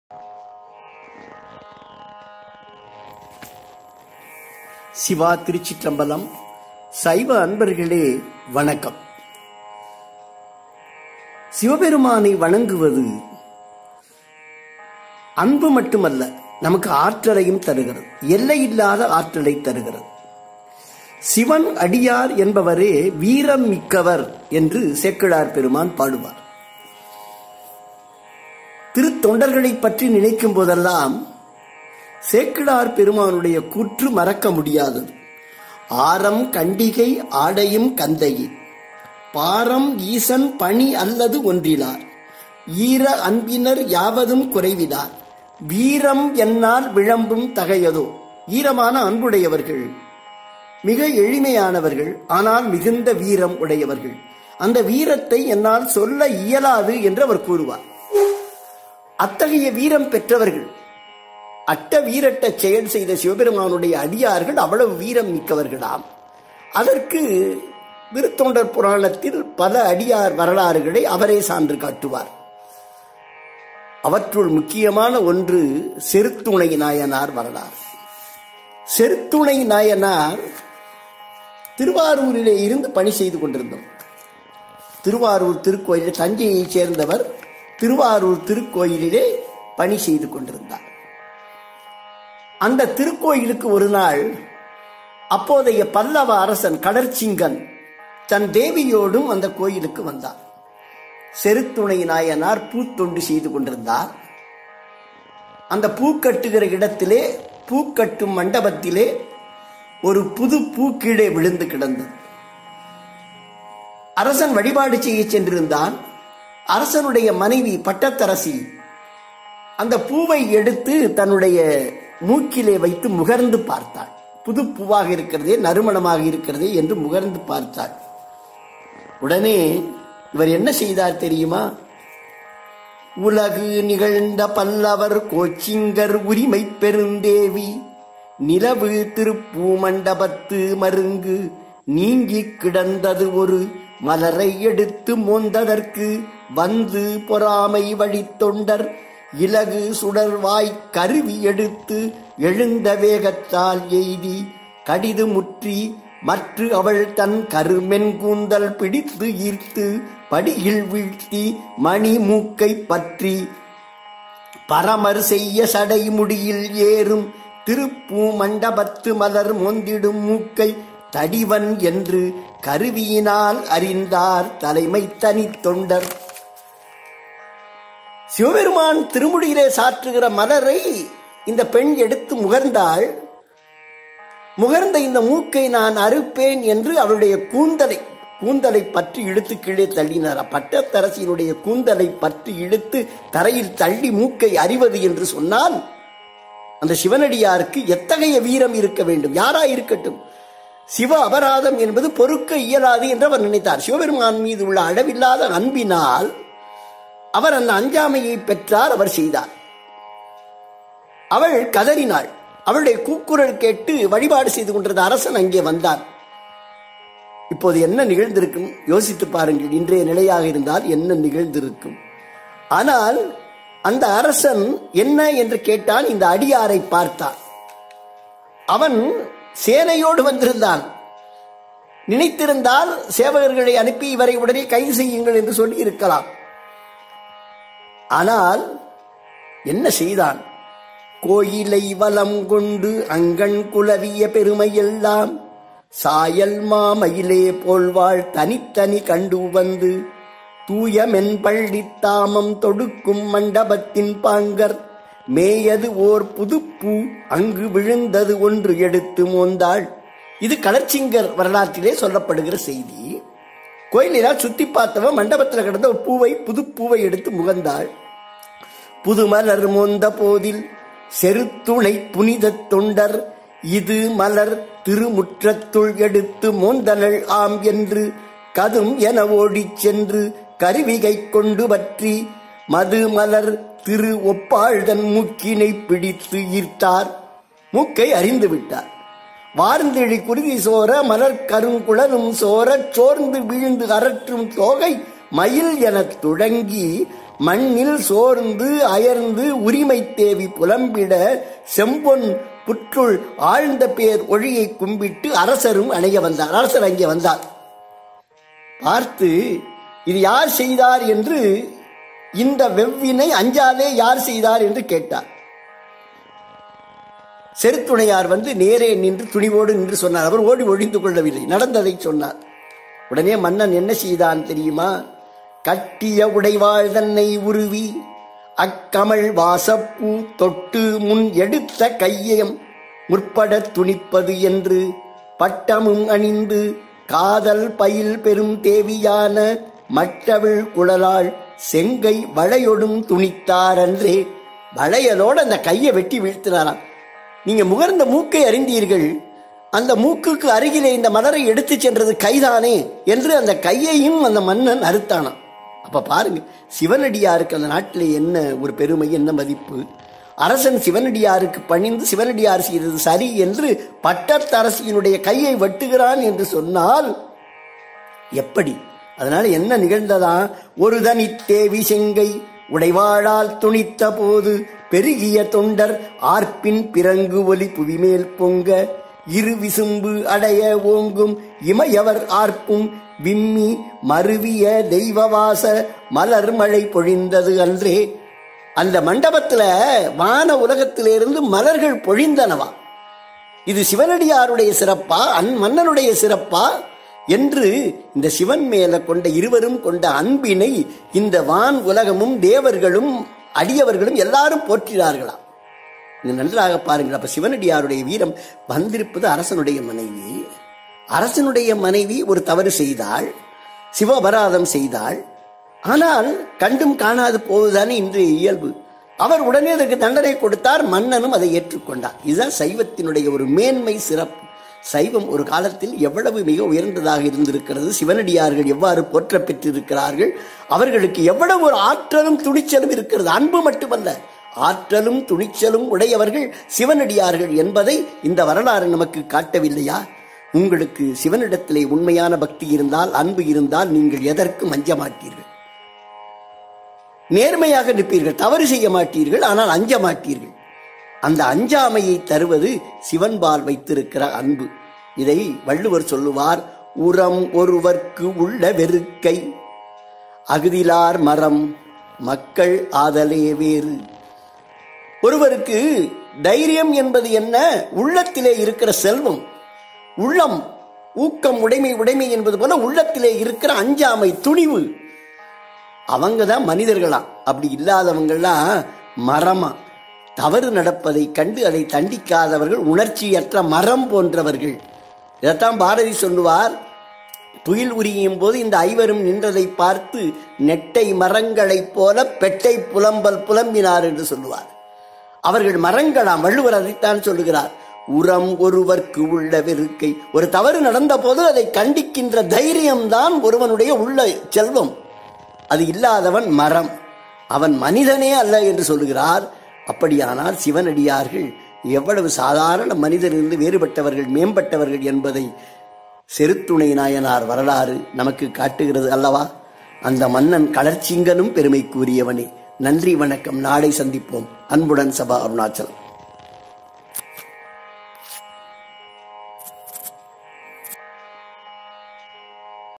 சிவா திருச்சிற்றம்பலம் சைவ அன்பர்களே வணக்கம் சிவபெருமானை வணங்குவது அன்பு மட்டுமல்ல நமக்கு ஆற்றலையும் தருகிறது எல்லையில்லாத ஆற்றலை தருகிறது சிவன் அடியார் என்பவரே வீரம் மிக்கவர் என்று சேக்கிழார் பெருமான் பாடுவார் திருத்தொண்டர்களை பற்றி நினைக்கும் போதெல்லாம் சேக்கிழார் பெருமானுடைய கூற்று மறக்க முடியாதது ஆரம் கண்டிகை ஆடையும் கந்தையே பாரம் ஈசன் பணி அல்லது ஒன்றிலார் ஈர அன்பினர் யாவதும் குறைவிலார் வீரம் என்னால் விளம்பும் தகையதோ ஈரமான அன்புடையவர்கள் மிக எளிமையானவர்கள் ஆனால் மிகுந்த வீரம் உடையவர்கள் அந்த வீரத்தை என்னால் சொல்ல இயலாது என்று அவர் கூறுவார் அத்தகைய வீரம் பெற்றவர்கள் அட்ட வீரட்ட செயல் செய்த சிவபெருமானுடைய அடியார்கள் அவ்வளவு வீரம் மிக்கவர்களாம் அதற்கு திருத்தொண்டர் புராணத்தில் பல அடியார் வரலாறுகளை அவரே சான்று காட்டுவார் அவற்றுள் முக்கியமான ஒன்று செருத்துணை நாயனார் வரலாறு செருத்துணை நாயனார் திருவாரூரிலே இருந்து பணி செய்து கொண்டிருந்தோம் திருவாரூர் திருக்கோயிலில் தஞ்சையைச் சேர்ந்தவர் திருவாரூர் திருக்கோயிலிலே பணி செய்து கொண்டிருந்தார் அந்த திருக்கோயிலுக்கு ஒரு நாள் அப்போதைய பல்லவ அரசன் கடற்சிங்கன் தன் தேவியோடும் அந்த கோயிலுக்கு வந்தார் செருத்துணை நாயனார் பூத்தொண்டு செய்து கொண்டிருந்தார் அந்த பூ கட்டுகிற இடத்திலே பூக்கட்டும் மண்டபத்திலே ஒரு புது பூ கீழே விழுந்து கிடந்தது அரசன் வழிபாடு செய்ய சென்றிருந்தான் அரசனுடைய மனைவி பட்டத்தரசி அந்த பூவை எடுத்து தன்னுடைய மூக்கிலே வைத்து முகர்ந்து பார்த்தாள் புது பூவாக இருக்கிறதே நறுமணமாக இருக்கிறதே என்று முகர்ந்து பார்த்தாள் உடனே இவர் என்ன செய்தார் தெரியுமா உலகு நிகழ்ந்த பல்லவர் கோச்சிங்கர் உரிமை பெருந்தேவி நிலவு திருப்பூமண்டபத்து மருங்கு நீங்கி கிடந்தது ஒரு மலரை எடுத்து மோந்ததற்கு வந்து பொறாமை வழித்தொண்டர் இலகு சுடர்வாய் கருவி எடுத்து எழுந்த வேகத்தால் எய்தி கடிது முற்றி மற்ற அவள் தன் கருமென் கூந்தல் பிடித்து ஈர்த்து படியில் வீழ்த்தி மணி மூக்கை பற்றி பரமர் செய்ய சடை முடியில் ஏறும் திருப்பூ மண்டபத்து மலர் மொந்திடும் மூக்கை தடிவன் என்று கருவியினால் அறிந்தார் தலைமை தனி தொண்டர் சிவபெருமான் திருமுடியிலே சாற்றுகிற மலரை இந்த பெண் எடுத்து முகர்ந்தாள் முகர்ந்த இந்த மூக்கை நான் அறுப்பேன் என்று அவளுடைய கூந்தலை கூந்தலை பற்றி இழுத்து கீழே தள்ளினார் பட்டத்தரசியினுடைய கூந்தலை பற்றி இழுத்து தரையில் தள்ளி மூக்கை அறிவது என்று சொன்னால் அந்த சிவனடியாருக்கு எத்தகைய வீரம் இருக்க வேண்டும் யாரா இருக்கட்டும் சிவ அபராதம் என்பது பொறுக்க இயலாது என்று அவர் நினைத்தார் சிவபெருமான் மீது உள்ள அளவில்லாத அன்பினால் அவர் அந்த அஞ்சாமையை பெற்றார் அவர் செய்தார் அவள் கதறினாள் அவளுடைய கூக்குரல் கேட்டு வழிபாடு செய்து கொண்டிருந்த அரசன் அங்கே வந்தான் இப்போது என்ன நிகழ்ந்திருக்கும் யோசித்து பாருங்கள் இன்றைய நிலையாக இருந்தால் என்ன நிகழ்ந்திருக்கும் ஆனால் அந்த அரசன் என்ன என்று கேட்டான் இந்த அடியாரை பார்த்தான் அவன் சேனையோடு வந்திருந்தான் நினைத்திருந்தால் சேவகர்களை அனுப்பி இவரை உடனே கைது செய்யுங்கள் என்று சொல்லி இருக்கலாம் ஆனால் என்ன செய்தான் கோயிலை வலம் கொண்டு அங்கண் குலவிய பெருமையெல்லாம் சாயல் மாமயிலே போல்வாள் தனித்தனி கண்டு வந்து தூய மென்பள்ளி தாமம் தொடுக்கும் மண்டபத்தின் பாங்கர் மேயது ஓர் புதுப்பூ அங்கு விழுந்தது ஒன்று எடுத்து மோந்தாள் இது களர்ச்சிங்கர் வரலாற்றிலே சொல்லப்படுகிற செய்தி கோயிலினால் சுத்தி பார்த்தவன் மண்டபத்தில் கிடந்த ஒரு பூவை புது பூவை எடுத்து முகந்தாள் புதுமலர் மோந்த போதில் செருத்துணை புனித தொண்டர் இது மலர் திருமுற்றத்துள் எடுத்து மோந்தனள் ஆம் என்று கதும் என ஓடிச் சென்று கருவிகை கொண்டு பற்றி மது மலர் திரு ஒப்பாழ்தன் மூக்கினை பிடித்து ஈர்த்தார் மூக்கை அறிந்து விட்டார் வார்ந்திழி குருதி சோர மலர் கருங்குழலும் சோர சோர்ந்து வீழ்ந்து அரற்றும் தோகை மயில் எனத் துடங்கி மண்ணில் சோர்ந்து அயர்ந்து உரிமை தேவி புலம்பிட செம்பொன் புற்றுள் ஆழ்ந்த பேர் ஒழியை கும்பிட்டு அரசரும் அணைய வந்தார் அரசர் அங்கே வந்தார் பார்த்து இது யார் செய்தார் என்று இந்த வெவ்வினை அஞ்சாதே யார் செய்தார் என்று கேட்டார் செருத்துணையார் வந்து நேரே நின்று துணிவோடு நின்று சொன்னார் அவர் ஓடி ஒழிந்து கொள்ளவில்லை நடந்ததை சொன்னார் உடனே மன்னன் என்ன செய்தான் தெரியுமா கட்டிய உடைவாள் தன்னை உருவி அக்கமல் வாசப்பூ தொட்டு முன் எடுத்த கையம் முற்பட துணிப்பது என்று பட்டமும் அணிந்து காதல் பயில் பெரும் தேவியான மற்றவிழ் குழலாள் செங்கை வளையொடும் துணித்தாரன்றே வளையலோடு அந்த கையை வெட்டி வீழ்த்தினாராம் நீங்க முகர்ந்த மூக்கை அறிந்தீர்கள் அந்த மூக்குக்கு அருகிலே இந்த மலரை எடுத்து சென்றது கைதானே என்று அந்த கையையும் அந்த மன்னன் அறுத்தானாம் அப்ப பாருங்க சிவனடியாருக்கு அந்த நாட்டிலே என்ன ஒரு பெருமை என்ன மதிப்பு அரசன் சிவனடியாருக்கு பணிந்து சிவனடியார் செய்தது சரி என்று பட்டத்தரசியினுடைய கையை வெட்டுகிறான் என்று சொன்னால் எப்படி அதனால என்ன நிகழ்ந்ததா ஒரு தனி தேவி செங்கை உடைவாளால் துணித்த போது பெருகிய தொண்டர் ஆர்ப்பின் பிறங்கு ஒலி புவிமேல் பொங்க இரு விசும்பு அடைய ஓங்கும் இமையவர் ஆர்ப்பும் விம்மி மருவிய தெய்வவாச மலர் மழை பொழிந்தது அன்றே அந்த மண்டபத்துல வான உலகத்திலிருந்து மலர்கள் பொழிந்தனவா இது சிவனடியாருடைய சிறப்பா அன் மன்னனுடைய சிறப்பா என்று இந்த சிவன் மேல கொண்ட இருவரும் கொண்ட அன்பினை இந்த வான் உலகமும் தேவர்களும் அடியவர்களும் எல்லாரும் போற்றினார்களாம் இது நன்றாக பாருங்கள் அப்ப சிவனடியாருடைய வீரம் வந்திருப்பது அரசனுடைய மனைவி அரசனுடைய மனைவி ஒரு தவறு செய்தாள் சிவபராதம் செய்தாள் ஆனால் கண்டும் காணாது போவதுதானே இன்று இயல்பு அவர் உடனே அதற்கு தண்டனை கொடுத்தார் மன்னனும் அதை ஏற்றுக்கொண்டார் இதுதான் சைவத்தினுடைய ஒரு மேன்மை சிறப்பு சைவம் ஒரு காலத்தில் எவ்வளவு மிக உயர்ந்ததாக இருந்திருக்கிறது சிவனடியார்கள் எவ்வாறு போற்ற பெற்றிருக்கிறார்கள் அவர்களுக்கு எவ்வளவு ஒரு ஆற்றலும் துணிச்சலும் இருக்கிறது அன்பு மட்டுமல்ல ஆற்றலும் துணிச்சலும் உடையவர்கள் சிவனடியார்கள் என்பதை இந்த வரலாறு நமக்கு காட்டவில்லையா உங்களுக்கு சிவனிடத்திலே உண்மையான பக்தி இருந்தால் அன்பு இருந்தால் நீங்கள் எதற்கும் அஞ்ச மாட்டீர்கள் நேர்மையாக நிற்பீர்கள் தவறு செய்ய மாட்டீர்கள் ஆனால் அஞ்ச மாட்டீர்கள் அந்த அஞ்சாமையை தருவது சிவன்பால் வைத்திருக்கிற அன்பு இதை வள்ளுவர் சொல்லுவார் உரம் ஒருவர்க்கு உள்ள வெறுக்கை அகுதிலார் மரம் மக்கள் ஆதலே வேறு ஒருவருக்கு தைரியம் என்பது என்ன உள்ளத்திலே இருக்கிற செல்வம் உள்ளம் ஊக்கம் உடைமை உடைமை என்பது போல உள்ளத்திலே இருக்கிற அஞ்சாமை துணிவு அவங்க தான் மனிதர்களா அப்படி இல்லாதவங்களாம் மரமா தவறு நடப்பதை கண்டு அதை தண்டிக்காதவர்கள் உணர்ச்சியற்ற மரம் போன்றவர்கள் இதைத்தான் பாரதி சொல்லுவார் துயில் உரியும் போது இந்த ஐவரும் நின்றதை பார்த்து நெட்டை மரங்களைப் போல பெட்டை புலம்பல் புலம்பினார் என்று சொல்லுவார் அவர்கள் மரங்களாம் வள்ளுவர் அதைத்தான் சொல்லுகிறார் உரம் ஒருவர்க்கு உள்ள வெறுக்கை ஒரு தவறு நடந்த போது அதை கண்டிக்கின்ற தைரியம்தான் ஒருவனுடைய உள்ள செல்வம் அது இல்லாதவன் மரம் அவன் மனிதனே அல்ல என்று சொல்லுகிறார் அப்படியானால் சிவனடியார்கள் எவ்வளவு சாதாரண மனிதரிலிருந்து வேறுபட்டவர்கள் மேம்பட்டவர்கள் என்பதை செருத்துணை நாயனார் வரலாறு நமக்கு காட்டுகிறது அல்லவா அந்த மன்னன் களர்ச்சிங்கனும் பெருமை கூறியவனே நன்றி வணக்கம் நாளை சந்திப்போம் அன்புடன் சபா அருணாச்சலம்